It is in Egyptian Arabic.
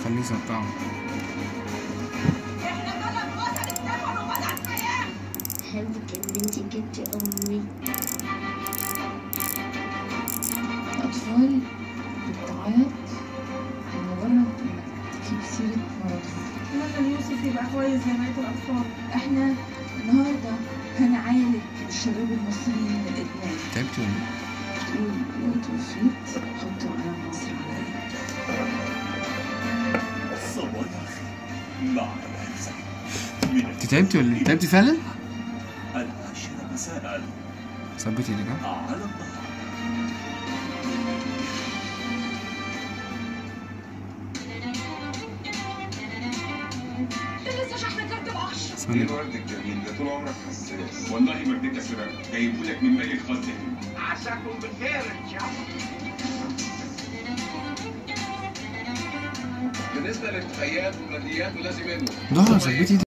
خليه يسطعه حبك ان انت جبتي امي الأطفال بتعيط لمجرد إنك تجيب سيرة مرضها مثلا يوسف يبقى كويس زي بقية الأطفال إحنا النهاردة هنعالج الشباب المصريين من الإدمان تعبت ولا إيه؟ تقول لو توفيت حطوا على مصر عليا صبر يا أخي مع العزة من انت تعبت ولا إيه؟ تعبت فعلا؟ العاشرة مساء ثبتي ايدك ها؟ على الظهر اسمعني مين والدك جميل ده طول عمرك حساس والله ما اديك اسرار جايبهولك من مالي الخاص عساكم بخير ان شاء الله بالنسبه للانتفاعيات والبلديات ولازم منه ضهر ثبتي ايدك